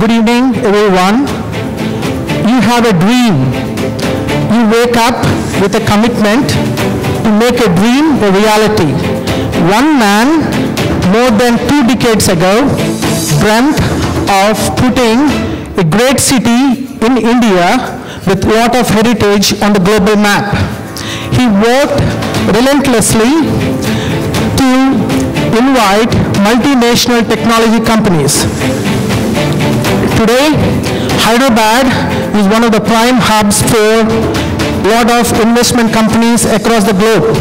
Good evening, everyone. You have a dream. You wake up with a commitment to make a dream a reality. One man, more than two decades ago, dreamt of putting a great city in India with lot of heritage on the global map. He worked relentlessly to invite multinational technology companies. Today, Hyderabad is one of the prime hubs for a lot of investment companies across the globe.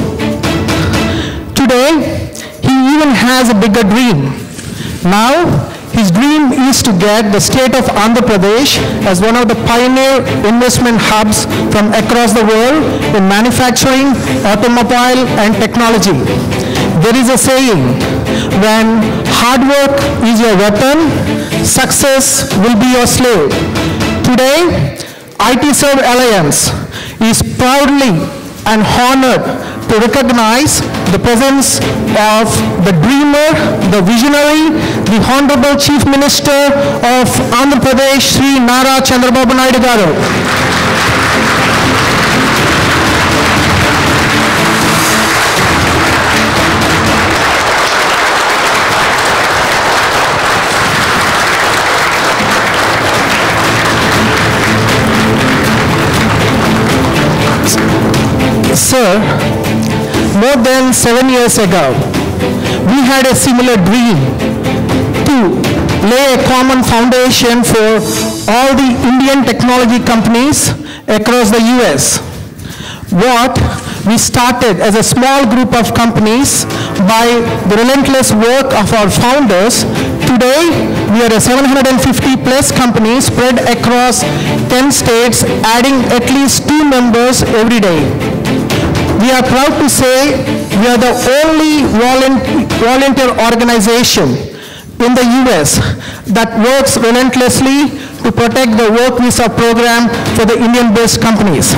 Today, he even has a bigger dream. Now, his dream is to get the state of Andhra Pradesh as one of the pioneer investment hubs from across the world in manufacturing, automobile, and technology. There is a saying, when hard work is your weapon, success will be your slave. Today, IT Serve Alliance is proudly and honored to recognize the presence of the dreamer, the visionary, the Honorable Chief Minister of Andhra Pradesh, Sri Nara Chandrababu Naidu garu. Sir, more than seven years ago, we had a similar dream to lay a common foundation for all the Indian technology companies across the US. What we started as a small group of companies by the relentless work of our founders. Today, we are a 750 plus company spread across 10 states, adding at least two members every day. We are proud to say we are the only volun- volunteer organization in the US that works relentlessly to protect the work visa program for the Indian-based companies.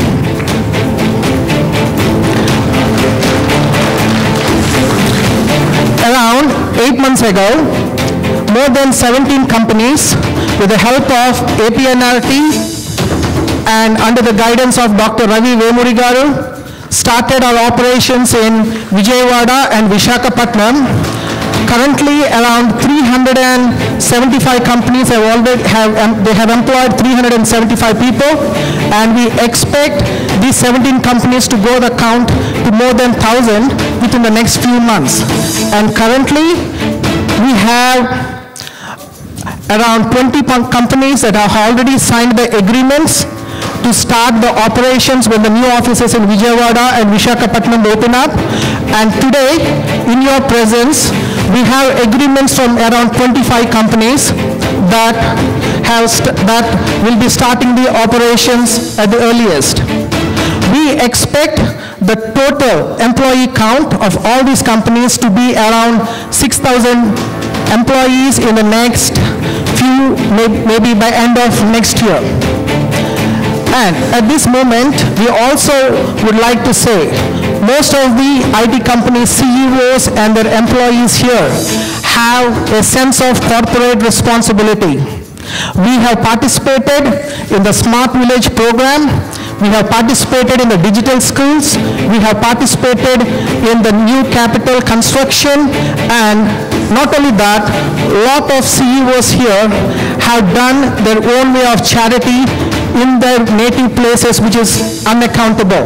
Around eight months ago, more than 17 companies, with the help of APNRT and under the guidance of Dr. Ravi Vemuri garu, started our operations in Vijayawada and Vishakhapatnam. Currently, around 375 companies have already have, em- they have employed 375 people, and we expect these 17 companies to grow the count to more than 1,000 within the next few months. And currently, we have around 20 pom- companies that have already signed the agreements to start the operations when the new offices in Vijayawada and Vishakhapatnam open up. And today, in your presence, we have agreements from around 25 companies that have, st- that will be starting the operations at the earliest. We expect the total employee count of all these companies to be around 6,000 employees in the next few, may- maybe by end of next year. And at this moment, we also would like to say, most of the IT company CEOs and their employees here have a sense of corporate responsibility. We have participated in the Smart Village program. We have participated in the digital schools. We have participated in the new capital construction. And not only that, lot of CEOs here have done their own way of charity in their native places, which is unaccountable.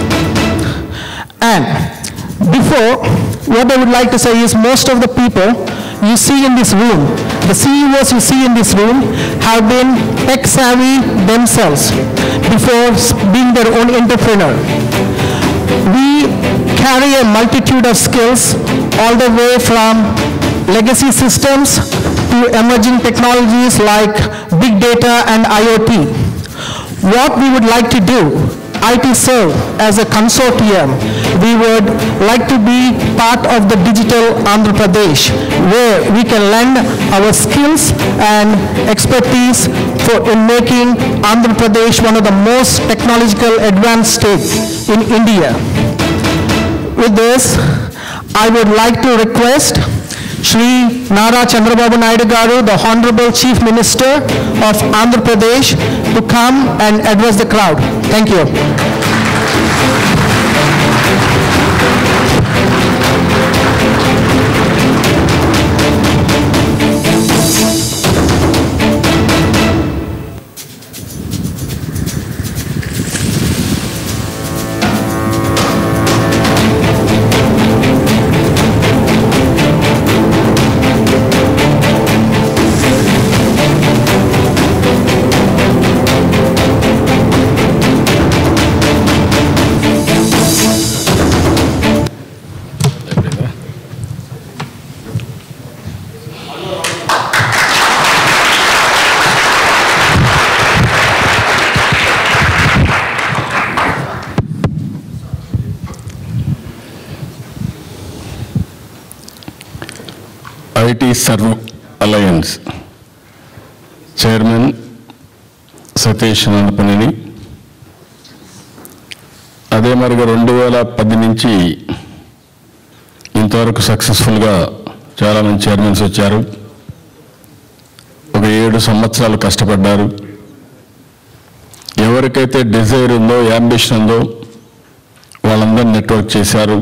And before, what I would like to say is most of the people you see in this room, the CEOs you see in this room have been tech-savvy themselves before s- being their own entrepreneur. We carry a multitude of skills all the way from legacy systems to emerging technologies like big data and IoT. What we would like to do, IT Serve as a consortium, we would like to be part of the digital Andhra Pradesh, where we can lend our skills and expertise for in making Andhra Pradesh one of the most technological advanced states in India. With this, I would like to request Shri Nara Chandrababu Naidu Garu, the Honorable Chief Minister of Andhra Pradesh, to come and address the crowd. Thank you. IT serve alliance chairman Satish Nadapaneni అదే మరిగా రెండు వేల పది నుంచి ఇంతవరకు సక్సెస్ఫుల్గా చాలామంది chairmans వచ్చారు ఒక ఏడు సంవత్సరాలు కష్టపడ్డారు ఎవరికైతే డిజైర్ ఉందో యాంబిషన్ ఉందో వాళ్ళందరూ నెట్వర్క్ చేశారు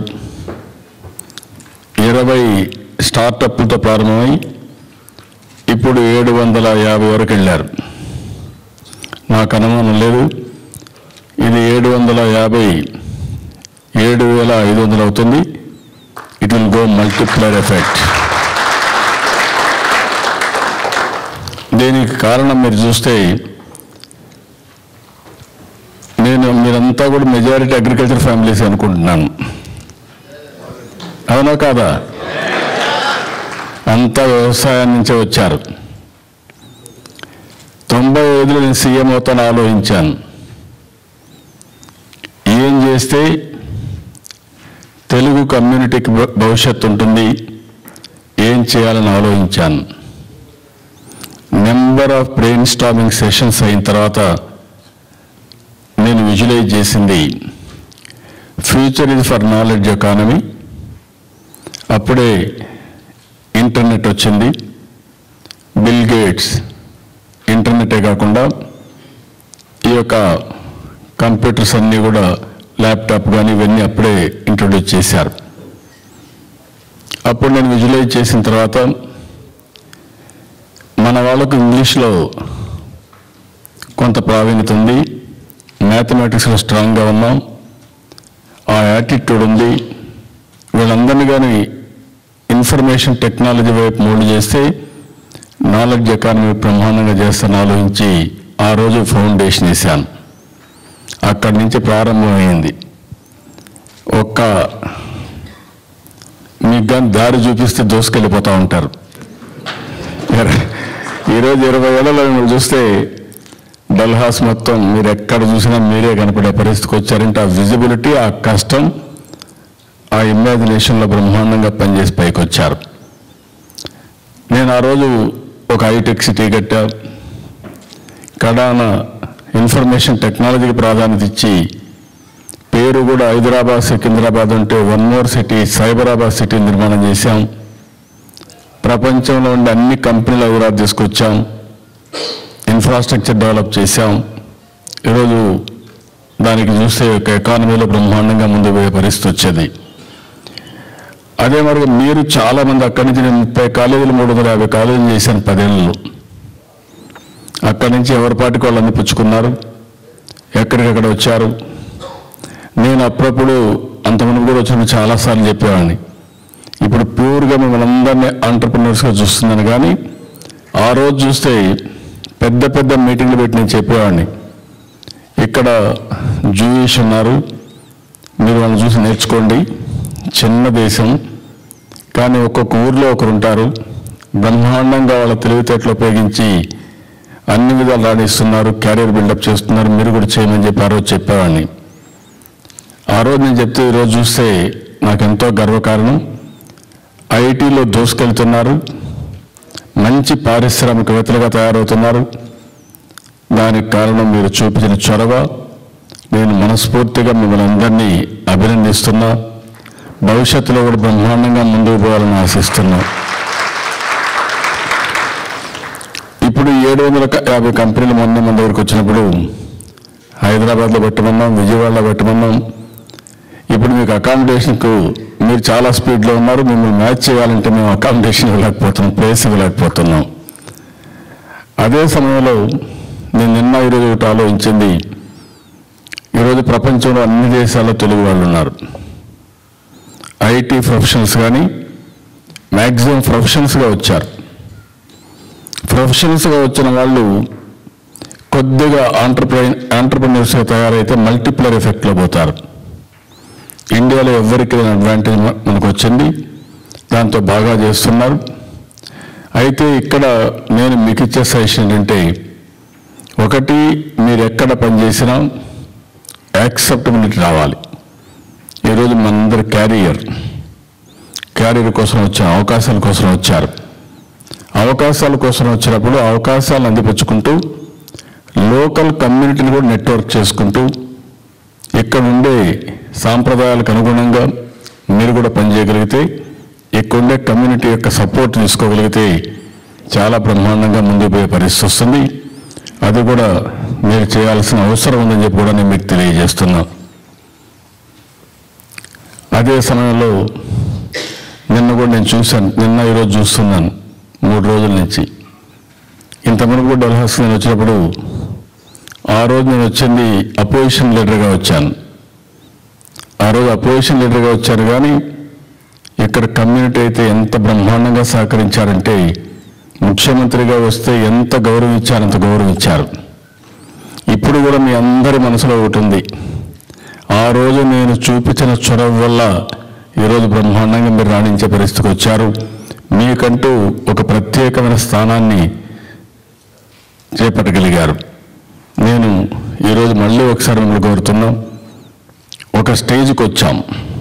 ఇరవై స్టార్టప్లతో ప్రారంభమై ఇప్పుడు ఏడు వందల యాభై వరకు వెళ్ళారు నాకు అనుమానం లేదు ఇది ఏడు వందల యాభై ఏడు వేల ఐదు వందలు అవుతుంది it will go multiplier effect దీనికి కారణం మీరు చూస్తే నేను మీరంతా కూడా మెజారిటీ అగ్రికల్చర్ ఫ్యామిలీస్ అనుకుంటున్నాను అవునా కాదా అంతా వ్యవసాయం నుంచే వచ్చారు తొంభై ఐదులో నేను సీఎం అవుతాను ఆలోచించాను ఏం చేస్తే తెలుగు కమ్యూనిటీకి భ- భవిష్యత్తు ఉంటుంది ఏం చేయాలని ఆలోచించాను number of brainstorming sessions అయిన తర్వాత నేను విజువలైజ్ చేసింది future is for knowledge economy అప్పుడే ఇంటర్నెట్ వచ్చింది బిల్ గేట్స్ ఇంటర్నెటే కాకుండా ఈ యొక్క కంప్యూటర్స్ అన్నీ కూడా ల్యాప్టాప్ కానీ ఇవన్నీ అప్పుడే ఇంట్రొడ్యూస్ చేశారు అప్పుడు నేను విజువలైజ్ చేసిన తర్వాత మన వాళ్ళకు ఇంగ్లీష్లో కొంత ప్రావీణ్యత ఉంది మ్యాథమెటిక్స్లో స్ట్రాంగ్గా ఉన్నాం ఆ యాటిట్యూడ్ ఉంది వీళ్ళందరినీ కానీ ఇన్ఫర్మేషన్ టెక్నాలజీ వైపు మోల్డ్ చేస్తే నాలెడ్జ్ ఎకానమీ బ్రహ్మాండంగా చేస్తాను ఆలోచించి ఆ రోజు ఫౌండేషన్ వేశాను అక్కడి నుంచి ప్రారంభమైంది ఒక్క మీకు కానీ దారి చూపిస్తే దోసుకెళ్ళిపోతూ ఉంటారు ఇర- ఈరోజు ఇరవై ఏళ్ళలో మిమ్మల్ని చూస్తే డల్హాస్ మొత్తం మీరు ఎక్కడ చూసినా మీరే కనపడే పరిస్థితికి వచ్చారంటే ఆ విజిబిలిటీ ఆ కష్టం ఆ ఇమాజినేషన్లో బ్రహ్మాండంగా పనిచేసి పైకి వచ్చారు నేను ఆ రోజు ఒక హైటెక్ సిటీ కట్టా కడాన ఇన్ఫర్మేషన్ టెక్నాలజీకి ప్రాధాన్యత ఇచ్చి పేరు కూడా హైదరాబాద్ సికింద్రాబాద్ అంటే one more city Cyberabad city నిర్మాణం చేశాం ప్రపంచంలో ఉండే అన్ని కంపెనీలు హైదరాబాద్ తీసుకొచ్చాం ఇన్ఫ్రాస్ట్రక్చర్ డెవలప్ చేశాం ఈరోజు దానికి చూస్తే ఒక ఎకానమీలో బ్రహ్మాండంగా ముందు పోయే పరిస్థితి వచ్చేది అదే మరి మీరు చాలా మంది అక్కడి నుంచి నేను ముప్పై కాలేజీలు మూడు వందల యాభై కాలేజీలు చేశాను పదేళ్ళలో అక్కడి నుంచి ఎవరి పాటికి వాళ్ళు అందిపుచ్చుకున్నారు ఎక్కడికెక్కడ వచ్చారు నేను అప్పుడప్పుడు అంతమంది కూడా వచ్చినప్పుడు చాలాసార్లు చెప్పేవాడిని ఇప్పుడు ప్యూర్గా మిమ్మల్ని అందరినీ ఆంటర్ప్రినర్స్గా చూస్తున్నాను కానీ ఆ రోజు చూస్తే పెద్ద పెద్ద మీటింగ్లు పెట్టి నేను చెప్పేవాడిని ఇక్కడ జూయిష్ ఉన్నారు మీరు వాళ్ళని చూసి నేర్చుకోండి చిన్న దేశం కానీ ఒక్కొక్క ఊర్లో ఒకరు ఉంటారు బ్రహ్మాండంగా వాళ్ళ తెలివితేటలు ఉపయోగించి అన్ని విధాలు రాణిస్తున్నారు క్యారియర్ బిల్డప్ చేస్తున్నారు మీరు కూడా చేయమని చెప్పి ఆ రోజు చెప్పేవాడిని ఆ రోజు నేను చెప్తే ఈరోజు చూస్తే నాకు ఎంతో గర్వకారణం ఐటీలో దూసుకెళ్తున్నారు మంచి పారిశ్రామికవేత్తలుగా తయారవుతున్నారు దానికి కారణం మీరు చూపించిన చొరవ నేను మనస్ఫూర్తిగా మిమ్మల్ని అందరినీ అభినందిస్తున్నా భవిష్యత్తులో కూడా బ్రహ్మాండంగా ముందుకు పోవాలని ఆశిస్తున్నా ఇప్పుడు ఏడు వందల క- యాభై కంపెనీలు మొన్న మన దగ్గరికి వచ్చినప్పుడు హైదరాబాద్లో పెట్టమన్నాం విజయవాడలో పెట్టమన్నాం ఇప్పుడు మీకు అకామిడేషన్కు మీరు చాలా స్పీడ్లో ఉన్నారు మిమ్మల్ని మ్యాచ్ చేయాలంటే మేము అకామిడేషన్ ఇవ్వలేకపోతున్నాం ప్లేస్ ఇవ్వలేకపోతున్నాం అదే సమయంలో నేను నిన్న ఈరోజు ఒకటి ఆలోచించింది ఈరోజు ప్రపంచంలో అన్ని దేశాల్లో తెలుగు వాళ్ళు ఉన్నారు ఐటీ ప్రొఫెషనల్స్ కానీ మ్యాక్సిమం ప్రొఫెషనల్స్గా వచ్చారు ప్రొఫెషనల్స్గా వచ్చిన వాళ్ళు కొద్దిగా ఆంటర్ప్రై ఆంటర్ప్రినర్స్గా తయారైతే మల్టిప్లర్ ఎఫెక్ట్లో పోతారు ఇండియాలో ఎవరికి లేని అడ్వాంటేజ్ మ- మనకు వచ్చింది దాంతో బాగా చేస్తున్నారు అయితే ఇక్కడ నేను మీకు ఇచ్చే సజెషన్ ఏంటంటే ఒకటి మీరు ఎక్కడ పనిచేసినా యాక్సెప్టబిలిటీ రావాలి ఈరోజు మనందరి క్యారియర్ క్యారియర్ కోసం వచ్చారు అవకాశాల కోసం వచ్చారు అవకాశాల కోసం వచ్చినప్పుడు అవకాశాలను అందిపుచ్చుకుంటూ లోకల్ కమ్యూనిటీని కూడా నెట్వర్క్ చేసుకుంటూ ఇక్కడ ఉండే సాంప్రదాయాలకు అనుగుణంగా మీరు కూడా పనిచేయగలిగితే ఇక్కడ ఉండే కమ్యూనిటీ యొక్క సపోర్ట్ తీసుకోగలిగితే చాలా బ్రహ్మాండంగా ముందుకు పోయే పరిస్థితి వస్తుంది అది కూడా మీరు చేయాల్సిన అవసరం ఉందని చెప్పి కూడా నేను మీకు తెలియజేస్తున్నా అదే సమయంలో నిన్న కూడా నేను చూశాను నిన్న ఈరోజు చూస్తున్నాను మూడు రోజుల నుంచి ఇంతవరకు కూడా డల్హౌస్ నేను వచ్చినప్పుడు ఆ రోజు నేను వచ్చింది అపోజిషన్ లీడర్గా వచ్చాను ఆ రోజు అపోజిషన్ లీడర్గా వచ్చాను కానీ ఇక్కడ కమ్యూనిటీ అయితే ఎంత బ్రహ్మాండంగా సహకరించారంటే ముఖ్యమంత్రిగా వస్తే ఎంత గౌరవించారు అంత గౌరవించారు ఇప్పుడు కూడా మీ అందరి మనసులో ఒకటి ఉంది ఆ రోజు నేను చూపించిన చొరవ వల్ల ఈరోజు బ్రహ్మాండంగా మీరు రాణించే పరిస్థితికి వచ్చారు మీకంటూ ఒక ప్రత్యేకమైన స్థానాన్ని చేపట్టగలిగారు నేను ఈరోజు మళ్ళీ ఒకసారి మిమ్మల్ని కోరుతున్నాం ఒక స్టేజ్కి వచ్చాం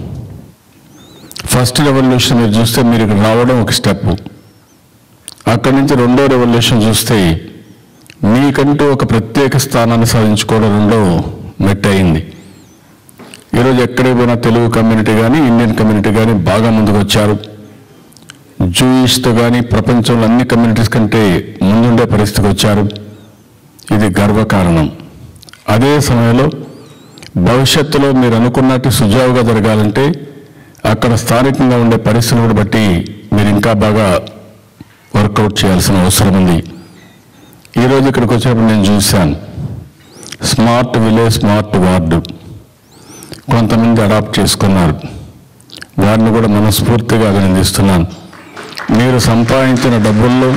ఫస్ట్ రెవల్యూషన్ మీరు చూస్తే మీరు ఇక్కడ రావడం ఒక స్టెప్ అక్కడి నుంచి రెండో రెవల్యూషన్ చూస్తే మీకంటూ ఒక ప్రత్యేక స్థానాన్ని సాధించుకోవడం రెండో మెట్ అయింది ఈరోజు ఎక్కడికి పోయినా తెలుగు కమ్యూనిటీ కానీ ఇండియన్ కమ్యూనిటీ కానీ బాగా ముందుకు వచ్చారు జూయిస్తో కానీ ప్రపంచంలో అన్ని కమ్యూనిటీస్ కంటే ముందుండే పరిస్థితికి వచ్చారు ఇది గర్వకారణం అదే సమయంలో భవిష్యత్తులో మీరు అనుకున్నట్టు సుజావుగా జరగాలంటే అక్కడ స్థానికంగా ఉండే పరిస్థితులను బట్టి మీరు ఇంకా బాగా వర్కౌట్ చేయాల్సిన అవసరం ఉంది ఈరోజు ఇక్కడికి వచ్చినప్పుడు నేను చూశాను స్మార్ట్ విలేజ్ స్మార్ట్ వార్డు కొంతమంది అడాప్ట్ చేసుకున్నారు వారిని కూడా మనస్ఫూర్తిగా అభినందిస్తున్నాను మీరు సంపాదించిన డబ్బుల్లో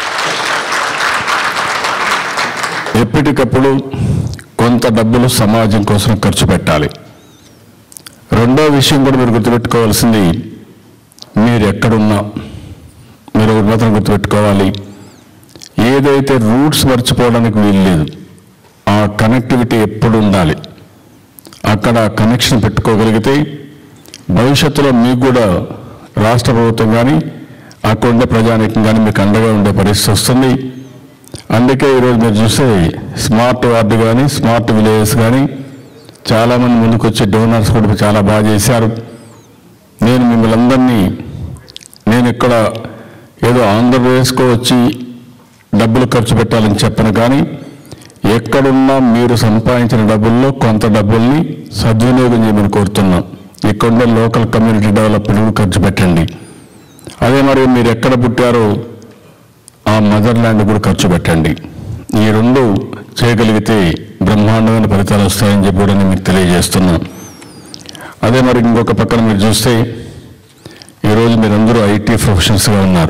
ఎప్పటికప్పుడు కొంత డబ్బులు సమాజం కోసం ఖర్చు పెట్టాలి రెండో విషయం కూడా మీరు గుర్తుపెట్టుకోవాల్సింది మీరు ఎక్కడున్నా మీరు ఒకటి మాత్రం గుర్తుపెట్టుకోవాలి ఏదైతే రూట్స్ మర్చిపోవడానికి వీలు లేదు ఆ కనెక్టివిటీ ఎప్పుడు ఉండాలి అక్కడ కనెక్షన్ పెట్టుకోగలిగితే భవిష్యత్తులో మీకు కూడా రాష్ట్ర ప్రభుత్వం కానీ అక్కడ ఉండే ప్రజానీకం కానీ మీకు అండగా ఉండే పరిస్థితి వస్తుంది అందుకే ఈరోజు మీరు చూస్తే స్మార్ట్ వార్డు కానీ స్మార్ట్ విలేజెస్ కానీ చాలామంది ముందుకు వచ్చే డోనర్స్ కూడా చాలా బాగా చేశారు నేను మిమ్మల్ని అందరినీ నేను ఇక్కడ ఏదో ఆంధ్రప్రదేశ్కు వచ్చి డబ్బులు ఖర్చు పెట్టాలని చెప్పను కానీ ఎక్కడున్నా మీరు సంపాదించిన డబ్బుల్లో కొంత డబ్బుల్ని సద్వినియోగం చేయమని కోరుతున్నాం ఇక్కడుండే లోకల్ కమ్యూనిటీ డెవలప్మెంట్ ఖర్చు పెట్టండి అదే మరి మీరు ఎక్కడ పుట్టారో ఆ మదర్ ల్యాండ్ కూడా ఖర్చు పెట్టండి ఈ రెండు చేయగలిగితే బ్రహ్మాండమైన ఫలితాలు వస్తాయని చెప్పి కూడా నేను మీకు తెలియజేస్తున్నాను అదే మరి ఇంకొక పక్కన మీరు చూస్తే ఈరోజు మీరందరూ ఐటీ ప్రొఫెషనల్స్గా ఉన్నారు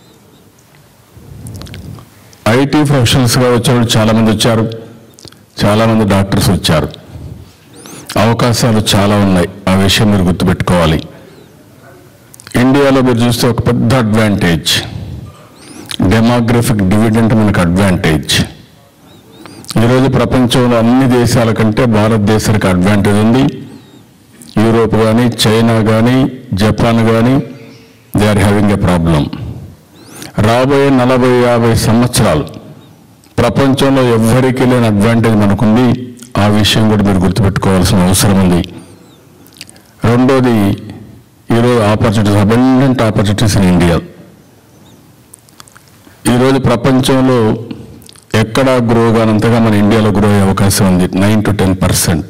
ఐటీ ప్రొఫెషనల్స్గా వచ్చేవాళ్ళు చాలామంది వచ్చారు చాలామంది డాక్టర్స్ వచ్చారు అవకాశాలు చాలా ఉన్నాయి ఆ విషయం మీరు గుర్తుపెట్టుకోవాలి ఇండియాలో మీరు చూస్తే ఒక పెద్ద అడ్వాంటేజ్ డెమోగ్రఫిక్ డివిడెంట్ మనకు అడ్వాంటేజ్ ఈరోజు ప్రపంచంలో అన్ని దేశాల కంటే భారతదేశానికి అడ్వాంటేజ్ ఉంది యూరోప్ కానీ చైనా కానీ జపాన్ కానీ they are having a problem రాబోయే నలభై యాభై సంవత్సరాలు ప్రపంచంలో ఎవ్వరికీ లేని అడ్వాంటేజ్ మనకుంది ఆ విషయం కూడా మీరు గుర్తుపెట్టుకోవాల్సిన అవసరం ఉంది రెండోది ఈరోజు opportunities abundant opportunities in India ఈరోజు ప్రపంచంలో ఎక్కడా గ్రో కానంతగా మన ఇండియాలో గ్రో అయ్యే అవకాశం ఉంది నైన్ టు టెన్ పర్సెంట్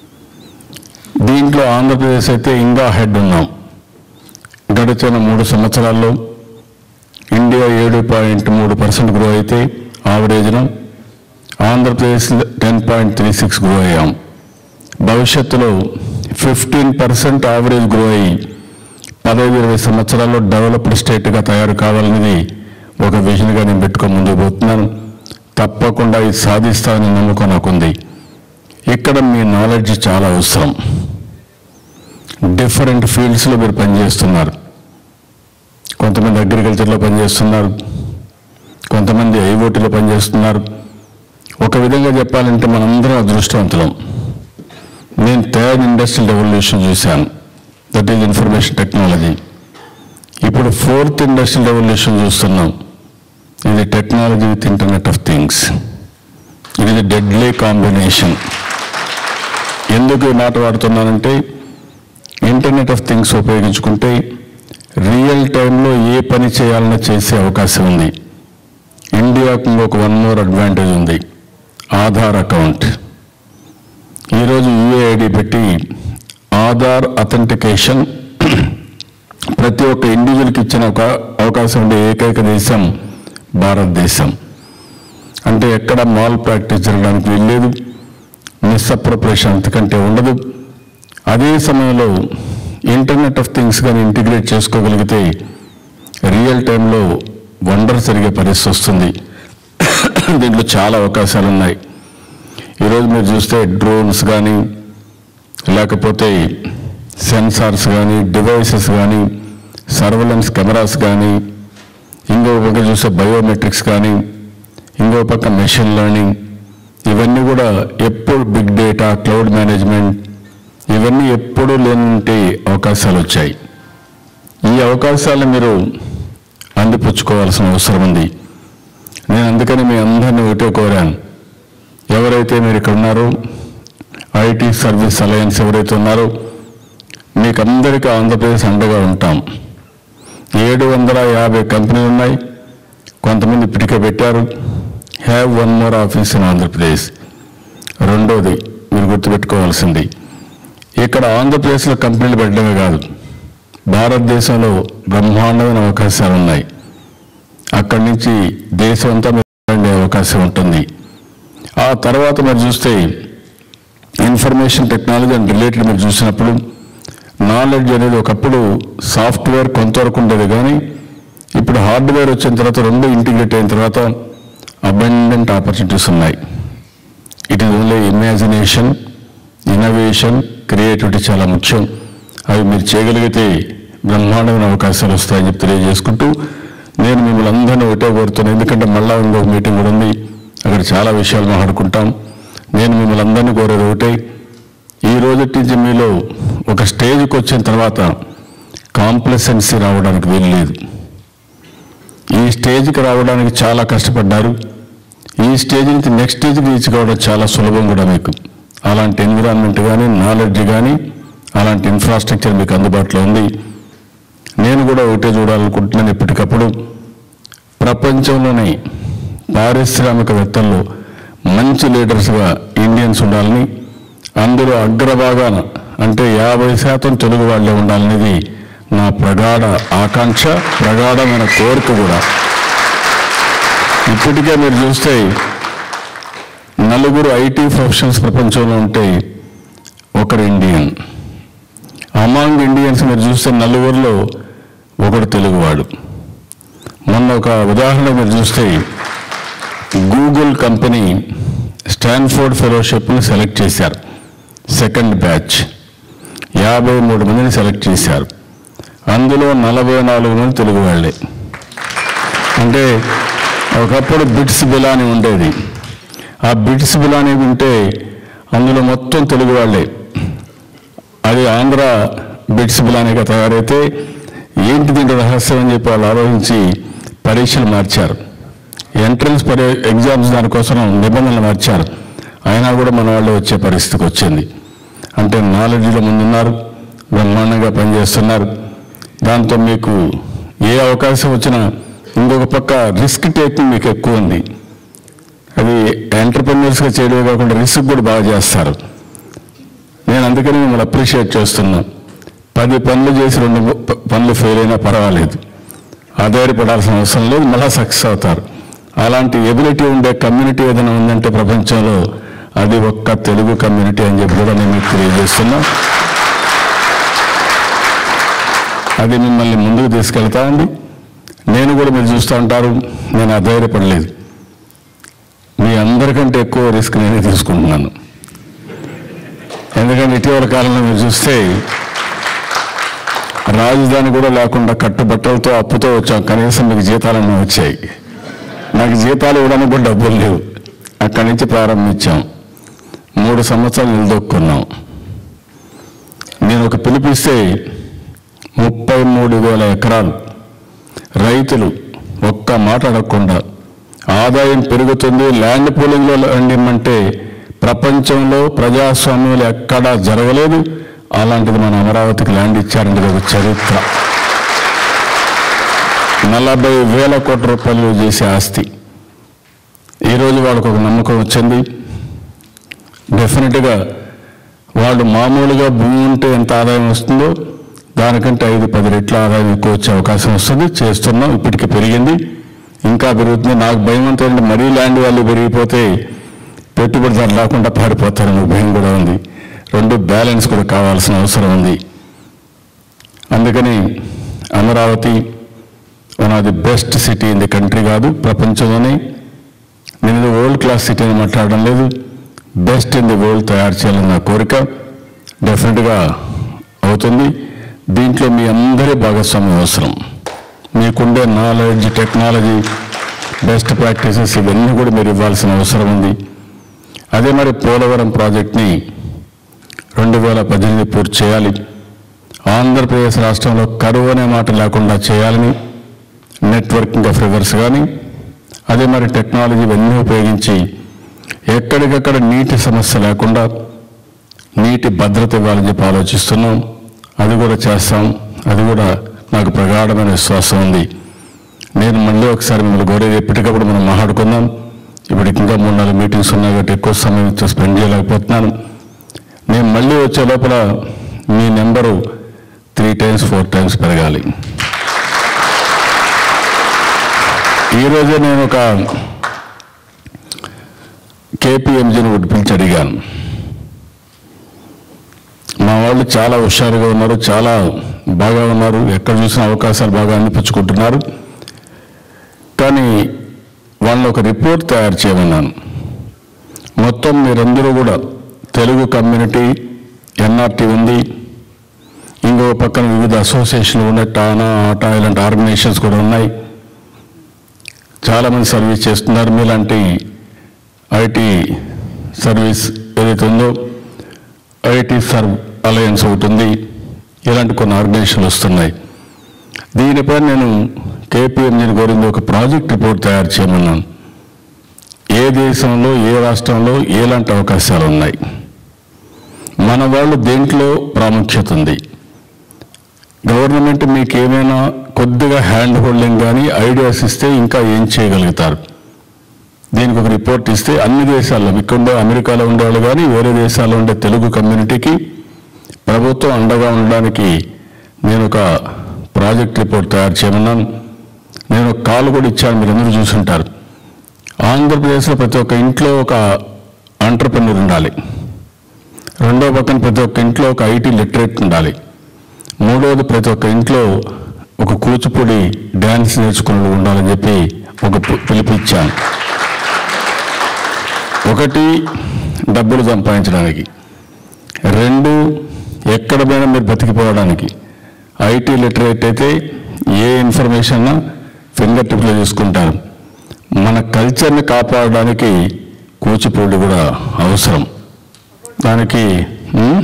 దీంట్లో ఆంధ్రప్రదేశ్ అయితే ఇంకా హెడ్ ఉన్నాం గడిచిన మూడు సంవత్సరాల్లో ఇండియా ఏడు పాయింట్ మూడు పర్సెంట్ గ్రో అయితే ఆవరేజ్న Andhra Pradesh ten point three six grow అయ్యాం భవిష్యత్తులో ఫిఫ్టీన్ పర్సెంట్ యావరేజ్ గ్రో అయ్యి పదహైదు ఇరవై సంవత్సరాల్లో డెవలప్డ్ స్టేట్గా తయారు కావాలనేది ఒక విజన్గా నేను పెట్టుకొని ముందుకు పోతున్నాను తప్పకుండా ఇది సాధిస్తానని నమ్మకం నాకుంది ఇక్కడ మీ నాలెడ్జ్ చాలా అవసరం డిఫరెంట్ ఫీల్డ్స్లో మీరు పనిచేస్తున్నారు కొంతమంది అగ్రికల్చర్లో పనిచేస్తున్నారు కొంతమంది ఐఓటీలో పనిచేస్తున్నారు ఒక విధంగా చెప్పాలంటే మనందరం అదృష్టవంతులం నేను థర్డ్ ఇండస్ట్రియల్ రెవల్యూషన్ చూశాను దట్ ఈజ్ ఇన్ఫర్మేషన్ టెక్నాలజీ ఇప్పుడు ఫోర్త్ ఇండస్ట్రియల్ రెవల్యూషన్ చూస్తున్నాం ఇది technology with internet of things ఇది డెడ్లీ కాంబినేషన్ ఎందుకు ఈ మాట వాడుతున్నానంటే ఇంటర్నెట్ ఆఫ్ థింగ్స్ ఉపయోగించుకుంటే రియల్ టైంలో ఏ పని చేయాలన్నా చేసే అవకాశం ఉంది ఇండియాకు ఇంకొక వన్ మోర్ అడ్వాంటేజ్ ఉంది ఆధార్ అకౌంట్ ఈరోజు యుఏఐడి పెట్టి ఆధార్ అథెంటికేషన్ ప్రతి ఒక్క ఇండివిజువల్కి ఇచ్చిన ఒక అవకాశం ఉండే ఏకైక దేశం భారతదేశం అంటే ఎక్కడ మాల్ ప్రాక్టీస్ జరగడానికి వీల్లేదు మిస్అప్రోప్రియేషన్ అంతకంటే ఉండదు అదే సమయంలో ఇంటర్నెట్ ఆఫ్ థింగ్స్ కానీ ఇంటిగ్రేట్ చేసుకోగలిగితే రియల్ టైంలో వండర్ జరిగే పరిస్థితి వస్తుంది దీంట్లో చాలా అవకాశాలు ఉన్నాయి ఈరోజు మీరు చూస్తే డ్రోన్స్ కానీ లేకపోతే సెన్సార్స్ కానీ డివైసెస్ కానీ సర్వలెన్స్ కెమెరాస్ కానీ ఇంకో పక్క చూస్తే బయోమెట్రిక్స్ కానీ ఇంకో పక్క మెషిన్ లెర్నింగ్ ఇవన్నీ కూడా ఎప్పుడు బిగ్ డేటా క్లౌడ్ మేనేజ్మెంట్ ఇవన్నీ ఎప్పుడూ లేనంటే అవకాశాలు వచ్చాయి ఈ అవకాశాలు మీరు అందిపుచ్చుకోవాల్సిన అవసరం ఉంది నేను అందుకని మీ అందరినీ ఒకటే కోరాను ఎవరైతే మీరు ఇక్కడ ఉన్నారో ఐటీ సర్వీస్ అలయన్స్ ఎవరైతే ఉన్నారో మీకు అందరికీ ఆంధ్రప్రదేశ్ అండగా ఉంటాం ఏడు వందల యాభై కంపెనీలు ఉన్నాయి కొంతమంది ఇప్పటికే పెట్టారు have one more office in Andhra Pradesh రెండోది మీరు గుర్తుపెట్టుకోవాల్సింది ఇక్కడ ఆంధ్రప్రదేశ్లో కంపెనీలు పెట్టడమే కాదు భారతదేశంలో బ్రహ్మాండమైన అవకాశాలు ఉన్నాయి అక్కడి నుంచి దేశం అంతా మీరు వెళ్ళే అవకాశం ఉంటుంది ఆ తర్వాత మీరు చూస్తే ఇన్ఫర్మేషన్ టెక్నాలజీ అండ్ రిలేటెడ్ మీరు చూసినప్పుడు నాలెడ్జ్ అనేది ఒకప్పుడు సాఫ్ట్వేర్ కొంతవరకు ఉండేది కానీ ఇప్పుడు హార్డ్వేర్ వచ్చిన తర్వాత రెండు ఇంటిగ్రేట్ అయిన తర్వాత అబెండెంట్ ఆపర్చునిటీస్ ఉన్నాయి it is only imagination innovation creativity చాలా ముఖ్యం అవి మీరు చేయగలిగితే బ్రహ్మాండమైన అవకాశాలు వస్తాయని చెప్పి తెలియజేసుకుంటూ నేను మిమ్మల్ని అందరినీ ఒకటే కోరుతున్నాను ఎందుకంటే మళ్ళా ఇంకొక మీటింగ్ కూడా ఉంది అక్కడ చాలా విషయాలు మాట్లాడుకుంటాం నేను మిమ్మల్ని అందరినీ కోరేది ఒకటే ఈ రోజు నుంచి మీలో ఒక స్టేజ్కి వచ్చిన తర్వాత కాంప్లసెన్సీ రావడానికి వీలు లేదు ఈ స్టేజ్కి రావడానికి చాలా కష్టపడ్డారు ఈ స్టేజ్ నుంచి నెక్స్ట్ స్టేజ్కి రీచ్ కావడం చాలా సులభం కూడా మీకు అలాంటి ఎన్విరాన్మెంట్ కానీ నాలెడ్జ్ కానీ అలాంటి ఇన్ఫ్రాస్ట్రక్చర్ మీకు అందుబాటులో ఉంది నేను కూడా ఒకటే చూడాలనుకుంటున్నాను ఎప్పటికప్పుడు ప్రపంచంలోని పారిశ్రామికవేత్తల్లో మంచి లీడర్స్గా ఇండియన్స్ ఉండాలని అందులో అగ్రభాగాన అంటే యాభై శాతం తెలుగు వాళ్ళే ఉండాలనేది నా ప్రగాఢ ఆకాంక్ష ప్రగాఢమైన కోరిక కూడా ఇప్పటికే మీరు చూస్తే నలుగురు ఐటీ ప్రొఫెషనల్స్ ప్రపంచంలో ఉంటే ఒకరు ఇండియన్ అమాంగ్ ఇండియన్స్ మీరు చూస్తే నలుగురిలో ఒకడు తెలుగువాడు మొన్న ఒక ఉదాహరణ మీరు చూస్తే గూగుల్ కంపెనీ స్టాన్ఫోర్డ్ ఫెలోషిప్ని సెలెక్ట్ చేశారు సెకండ్ బ్యాచ్ యాభై మూడు మందిని సెలెక్ట్ చేశారు అందులో నలభై నాలుగు మంది తెలుగు వాళ్ళే అంటే ఒకప్పుడు బిట్స్ బిలాని ఉండేది ఆ బిట్స్ బిలాని ఉంటే అందులో మొత్తం తెలుగు వాళ్ళే అది ఆంధ్ర బిట్స్ బిలానిగా తయారైతే ఏంటి దీంట్లో రహస్యం అని చెప్పి వాళ్ళు ఆలోచించి పరీక్షలు మార్చారు ఎంట్రన్స్ పరి ఎగ్జామ్స్ దానికోసం నిబంధనలు మార్చారు అయినా కూడా మన వాళ్ళు వచ్చే పరిస్థితికి వచ్చింది అంటే నాలెడ్జ్లో ముందున్నారు బ్రహ్మాండంగా పనిచేస్తున్నారు దాంతో మీకు ఏ అవకాశం వచ్చినా ఇంకొక పక్క రిస్క్ టేకింగ్ మీకు ఎక్కువ ఉంది అది ఎంటర్ప్రెన్యూర్స్గా చేయడమే కాకుండా రిస్క్ కూడా బాగా చేస్తారు నేను అందుకని మిమ్మల్ని అప్రిషియేట్ చేస్తున్నా పది పనులు చేసి రెండు ప- పనులు ఫెయిల్ అయినా పర్వాలేదు ఆధారపడాల్సిన అవసరం లేదు మళ్ళా సక్సెస్ అవుతారు అలాంటి ఎబిలిటీ ఉండే కమ్యూనిటీ ఏదైనా ఉందంటే ప్రపంచంలో అది ఒక్క తెలుగు కమ్యూనిటీ అని చెప్పి కూడా నేను మీకు తెలియజేస్తున్నా అది మిమ్మల్ని ముందుకు తీసుకెళ్తా అండి నేను కూడా మీరు చూస్తూ ఉంటారు నేను అధైర్యపడలేదు మీ అందరికంటే ఎక్కువ రిస్క్ నేనే తీసుకుంటున్నాను ఎందుకంటే ఇటీవల కాలంలో మీరు చూస్తే రాజధాని కూడా లేకుండా కట్టుబట్టలతో అప్పుతో వచ్చాం కనీసం మీకు జీతాలన్నీ వచ్చాయి నాకు జీతాలు ఇవ్వడానికి కూడా డబ్బులు లేవు అక్కడి నుంచి ప్రారంభించాం మూడు సంవత్సరాలు నిలదొక్కున్నాం నేను ఒక పిలిపిస్తే ముప్పై మూడు వేల ఎకరాలు రైతులు ఒక్క మాట అడగకుండా ఆదాయం పెరుగుతుంది ల్యాండ్ పూలింగ్లో ల్యాండ్ ఇమ్మంటే ప్రపంచంలో ప్రజాస్వామ్యంలో ఎక్కడా జరగలేదు అలాంటిది మన అమరావతికి ల్యాండ్ ఇచ్చారంటే ఇది ఒక చరిత్ర నలభై వేల కోట్ల రూపాయలు చేసే ఆస్తి ఈరోజు వాళ్ళకు ఒక నమ్మకం వచ్చింది డెఫినెట్గా వాళ్ళు మామూలుగా భూమి ఉంటే ఎంత ఆదాయం వస్తుందో దానికంటే ఐదు పది రెట్ల ఆదాయం ఎక్కువ వచ్చే అవకాశం వస్తుంది చేస్తున్నాం ఇప్పటికి పెరిగింది ఇంకా పెరుగుతుంది నాకు భయం అంతా ఏంటంటే మరీ ల్యాండ్ వాల్యూ పెరిగిపోతే పెట్టుబడిదారు లేకుండా పారిపోతారని భయం కూడా ఉంది రెండు బ్యాలెన్స్ కూడా కావాల్సిన అవసరం ఉంది అందుకని Amaravati one of the best city in the country కాదు ప్రపంచంలోనే నేను ఇది వరల్డ్ క్లాస్ సిటీ అని మాట్లాడడం లేదు బెస్ట్ ఇన్ ది వరల్డ్ తయారు చేయాలని నా కోరిక డెఫినెట్గా అవుతుంది దీంట్లో మీ అందరి భాగస్వామ్యం అవసరం మీకుండే నాలెడ్జ్ టెక్నాలజీ బెస్ట్ ప్రాక్టీసెస్ ఇవన్నీ కూడా మీరు ఇవ్వాల్సిన అవసరం ఉంది అదే మరి పోలవరం ప్రాజెక్ట్ని రెండు వేల పద్దెనిమిది పూర్తి చేయాలి ఆంధ్రప్రదేశ్ రాష్ట్రంలో కరువు అనే మాట లేకుండా చేయాలని నెట్వర్కింగ్ ఆఫ్ రివర్స్ కానీ అదే మరి టెక్నాలజీ ఇవన్నీ ఉపయోగించి ఎక్కడికక్కడ నీటి సమస్య లేకుండా నీటి భద్రత ఇవ్వాలని చెప్పి ఆలోచిస్తున్నాం అది కూడా చేస్తాం అది కూడా నాకు ప్రగాఢమైన విశ్వాసం ఉంది నేను మళ్ళీ ఒకసారి మిమ్మల్ని కోరేది ఎప్పటికప్పుడు మనం మాట్లాడుకుందాం ఇప్పటికి ఇంకా మూడు నాలుగు మీటింగ్స్ ఉన్నాయి కాబట్టి ఎక్కువ సమయం ఇంత స్పెండ్ చేయలేకపోతున్నాను నేను మళ్ళీ వచ్చే లోపల మీ number three times four times పెరగాలి ఈరోజే నేను ఒక కేపీఎంజీని ఒకటి పిలిచి అడిగాను మా వాళ్ళు చాలా హుషారుగా ఉన్నారు చాలా బాగా ఉన్నారు ఎక్కడ చూసిన అవకాశాలు బాగా అందిపుచ్చుకుంటున్నారు కానీ వాళ్ళని ఒక రిపోర్ట్ తయారు చేయమన్నాను మొత్తం మీరందరూ కూడా తెలుగు కమ్యూనిటీ ఎన్ఆర్టీ ఉంది ఇంకో పక్కన వివిధ అసోసియేషన్లు ఉన్నాయి టానా ఆటా ఇలాంటి ఆర్గనైజేషన్స్ కూడా ఉన్నాయి చాలామంది సర్వీస్ చేస్తున్నారు మీలాంటి ఐటీ సర్వీస్ ఏదైతే ఉందో ఐటీ సర్వ్ అలయన్స్ ఒకటి ఉంది ఇలాంటి కొన్ని ఆర్గనైజేషన్లు వస్తున్నాయి దీనిపై నేను కేపీఎంజీని కోరింది ఒక ప్రాజెక్ట్ రిపోర్ట్ తయారు చేయమన్నాను ఏ దేశంలో ఏ రాష్ట్రంలో ఎలాంటి అవకాశాలు ఉన్నాయి మన వాళ్ళు దేంట్లో ప్రాముఖ్యత ఉంది గవర్నమెంట్ మీకు ఏమైనా కొద్దిగా హ్యాండ్ హోల్డింగ్ కానీ ఐడియాస్ ఇస్తే ఇంకా ఏం చేయగలుగుతారు దీనికి ఒక రిపోర్ట్ ఇస్తే అన్ని దేశాల్లో ఇక్కడ ఉండే అమెరికాలో ఉండేవాళ్ళు కానీ వేరే దేశాల్లో ఉండే తెలుగు కమ్యూనిటీకి ప్రభుత్వం అండగా ఉండడానికి నేను ఒక ప్రాజెక్ట్ రిపోర్ట్ తయారు చేయమన్నాను నేను ఒక కాల్ కూడా ఇచ్చాను మీరు అందరూ చూసుంటారు ఆంధ్రప్రదేశ్లో ప్రతి ఒక్క ఇంట్లో ఒక ఆంటర్ప్రెన్యూర్ ఉండాలి రెండో పక్కన ప్రతి ఒక్క ఇంట్లో ఒక ఐటీ లిటరేట్ ఉండాలి మూడవది ప్రతి ఒక్క ఇంట్లో ఒక కూచిపూడి డ్యాన్స్ నేర్చుకుని ఉండాలని చెప్పి ఒక పి- పిలిపిచ్చాను ఒకటి డబ్బులు సంపాదించడానికి రెండు ఎక్కడ పోయినా మీరు బతికిపోవడానికి ఐటీ లిటరేట్ అయితే ఏ ఇన్ఫర్మేషన్ ఫింగర్ టిప్లో తీసుకుంటారు మన కల్చర్ని కాపాడడానికి కూచిపూడి కూడా అవసరం దానికి ఉమ్,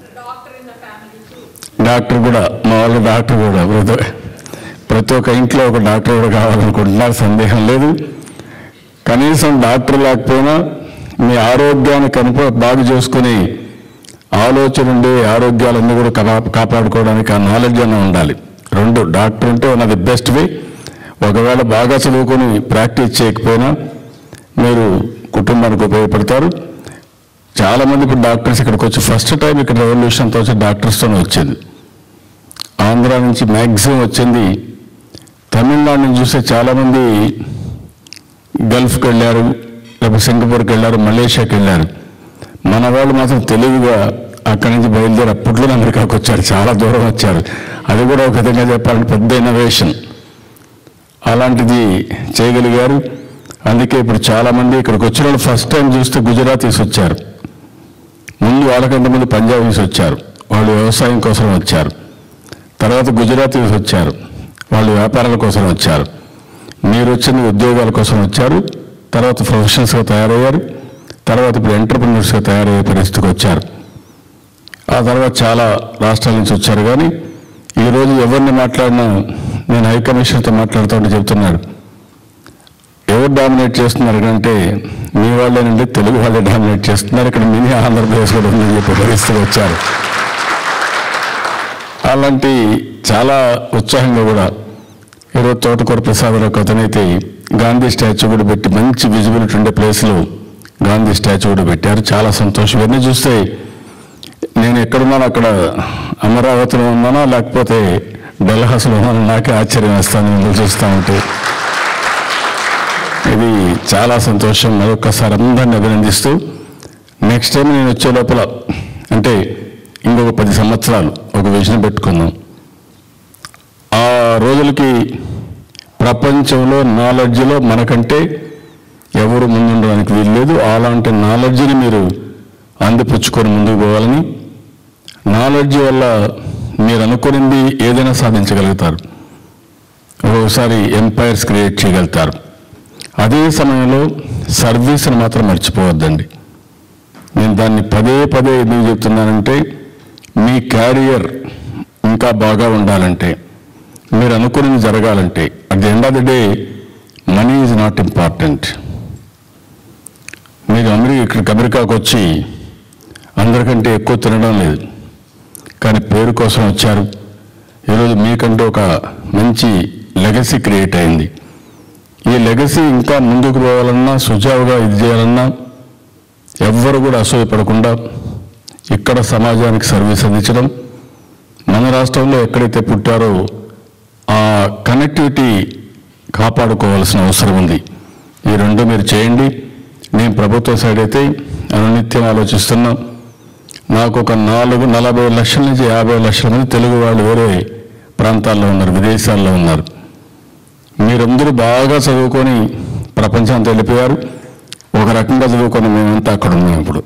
డాక్టర్ కూడా మా వాళ్ళ డాక్టర్ కూడా ప్రతి ప్రతి ఒక్క ఇంట్లో ఒక డాక్టర్ కూడా కావాలనుకుంటున్నారు సందేహం లేదు కనీసం డాక్టర్ లేకపోయినా మీ ఆరోగ్యాన్ని కనుక బాగు చేసుకుని ఆలోచన ఉండే ఆరోగ్యాలన్నీ కూడా కపా- కాపాడుకోవడానికి ఆ నాలెడ్జ్ అన్న ఉండాలి రెండు డాక్టర్ ఉంటే one of the best way ఒకవేళ బాగా చదువుకొని ప్రాక్టీస్ చేయకపోయినా మీరు కుటుంబానికి ఉపయోగపడతారు చాలా మంది ఇప్పుడు డాక్టర్స్ ఇక్కడికి వచ్చి ఫస్ట్ టైం ఇక్కడ రెవల్యూషన్ అంతా వచ్చి డాక్టర్స్తోనే వచ్చింది ఆంధ్ర నుంచి మ్యాక్సిమం వచ్చింది తమిళనాడు నుంచి చూస్తే చాలామంది గల్ఫ్కి వెళ్ళారు లేకపోతే సింగపూర్కి వెళ్ళారు మలేషియాకి వెళ్ళారు మన వాళ్ళు మాత్రం తెలివిగా అక్కడి నుంచి బయలుదేరి అప్పట్లోనే అమెరికాకు వచ్చారు చాలా దూరం వచ్చారు అది కూడా ఒక విధంగా చెప్పాలంటే పెద్ద ఇన్నోవేషన్ అలాంటిది చేయగలిగారు అందుకే ఇప్పుడు చాలామంది ఇక్కడికి వచ్చిన వాళ్ళు ఫస్ట్ టైం చూస్తే గుజరాతీస్ వచ్చారు ముందు వాళ్ళకంటే ముందు పంజాబీస్ వచ్చారు వాళ్ళు వ్యవసాయం కోసం వచ్చారు తర్వాత గుజరాతీస్ వచ్చారు వాళ్ళు వ్యాపారాల కోసం వచ్చారు మీరు వచ్చింది ఉద్యోగాల కోసం వచ్చారు తర్వాత ప్రొఫెషనల్స్గా తయారయ్యారు తర్వాత ఇప్పుడు ఎంటర్ప్రినర్స్గా తయారయ్యే పరిస్థితికి వచ్చారు ఆ తర్వాత చాలా రాష్ట్రాల నుంచి వచ్చారు కానీ ఈరోజు ఎవరిని మాట్లాడినా నేను హైకమిషన్తో మాట్లాడుతుంటే చెప్తున్నాడు ఎవరు డామినేట్ చేస్తున్నారు అంటే మీ వాళ్ళేనండి తెలుగు వాళ్ళే డామినేట్ చేస్తున్నారు ఇక్కడ మినీ ఆంధ్రప్రదేశ్ కూడా ఉందని చెప్పే పరిస్థితికి వచ్చారు అలాంటి చాలా ఉత్సాహంగా కూడా ఈరోజు తోటకూర ప్రసాదరావు ఒక అతనైతే గాంధీ స్టాచ్యూ కూడా పెట్టి మంచి విజిబిలిటీ ఉండే ప్లేస్లో గాంధీ స్టాచ్యూ కూడా పెట్టారు చాలా సంతోషం ఇవన్నీ చూస్తే నేను ఎక్కడున్నాను అక్కడ అమరావతిలో ఉన్నానా లేకపోతే డల్హాస్లో ఉన్నానా నాకే ఆశ్చర్యం వేస్తాను మిమ్మల్ని చూస్తూ ఉంటే ఇది చాలా సంతోషం మరొకసారి అందరిని అభినందిస్తూ నెక్స్ట్ టైం నేను వచ్చే లోపల అంటే ఇంకొక పది సంవత్సరాలు ఒక విజన్ పెట్టుకుందాం ఆ రోజులకి ప్రపంచంలో నాలెడ్జ్లో మనకంటే ఎవరు ముందుండడానికి వీలు లేదు అలాంటి నాలెడ్జ్ని మీరు అందిపుచ్చుకొని ముందుకు పోవాలని నాలెడ్జ్ వల్ల మీరు అనుకునింది ఏదైనా సాధించగలుగుతారు ఒక్కొక్కసారి ఎంపైర్స్ క్రియేట్ చేయగలుగుతారు అదే సమయంలో సర్వీస్ని మాత్రం మర్చిపోవద్దండి నేను దాన్ని పదే పదే ఎందుకు చెప్తున్నానంటే మీ క్యారియర్ ఇంకా బాగా ఉండాలంటే మీరు అనుకున్నది జరగాలంటే at the end of the day money is not important మీరు అమెరికా ఇక్కడికి అమెరికాకు వచ్చి అందరికంటే ఎక్కువ తినడం లేదు కానీ పేరు కోసం వచ్చారు ఈరోజు మీకంటూ ఒక మంచి లెగసీ క్రియేట్ అయింది ఈ లెగసీ ఇంకా ముందుకు పోవాలన్నా సుజావుగా ఇది చేయాలన్నా ఎవ్వరు కూడా అసూయపడకుండా ఇక్కడ సమాజానికి సర్వీస్ అందించడం మన రాష్ట్రంలో ఎక్కడైతే పుట్టారో ఆ కనెక్టివిటీ కాపాడుకోవాల్సిన అవసరం ఉంది ఈ రెండు మీరు చేయండి నేను ప్రభుత్వ సైడ్ అయితే అనునిత్యం ఆలోచిస్తున్నాం నాకు ఒక నాలుగు నలభై లక్షల నుంచి యాభై లక్షల మంది తెలుగు వాళ్ళు వేరే ప్రాంతాల్లో ఉన్నారు విదేశాల్లో ఉన్నారు మీరందరూ బాగా చదువుకొని ప్రపంచాంతా వెళ్ళిపోయారు ఒక రకంగా చదువుకొని మేమంతా అక్కడ ఉన్నాం ఇప్పుడు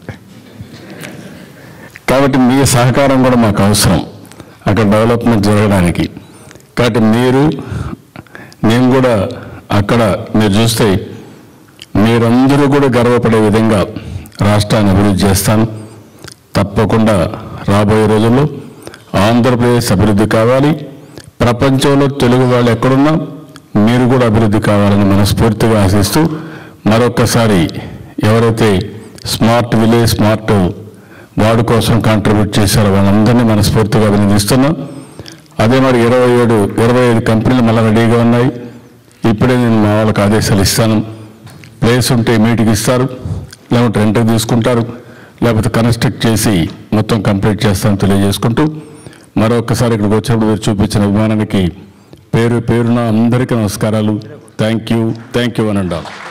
కాబట్టి మీ సహకారం కూడా మాకు అవసరం అక్కడ డెవలప్మెంట్ జరగడానికి కాబట్టి మీరు నేను కూడా అక్కడ మీరు చూస్తే మీరందరూ కూడా గర్వపడే విధంగా రాష్ట్రాన్ని అభివృద్ధి చేస్తాను తప్పకుండా రాబోయే రోజుల్లో ఆంధ్రప్రదేశ్ అభివృద్ధి కావాలి ప్రపంచంలో తెలుగు వాళ్ళు ఎక్కడున్నా మీరు కూడా అభివృద్ధి కావాలని మనస్ఫూర్తిగా ఆశిస్తూ మరొక్కసారి ఎవరైతే స్మార్ట్ విలేజ్ స్మార్ట్ వార్డు కోసం కాంట్రిబ్యూట్ చేశారో వాళ్ళందరినీ మనస్ఫూర్తిగా అభినందిస్తున్నాం అదే మరి ఇరవై ఏడు ఇరవై ఐదు కంపెనీలు మళ్ళీ రెడీగా ఉన్నాయి ఇప్పుడే నేను మా వాళ్ళకి ఆదేశాలు ఇస్తాను ప్లేస్ ఉంటే మీటింగ్ ఇస్తారు లేకపోతే రెంట్కి తీసుకుంటారు లేకపోతే కన్స్ట్రక్ట్ చేసి మొత్తం కంప్లీట్ చేస్తాను తెలియజేసుకుంటూ మరొకసారి ఇక్కడికి వచ్చినప్పుడు మీరు చూపించిన అభిమానానికి పేరు పేరున అందరికీ నమస్కారాలు థ్యాంక్ యూ థ్యాంక్ యూ అని అంటాను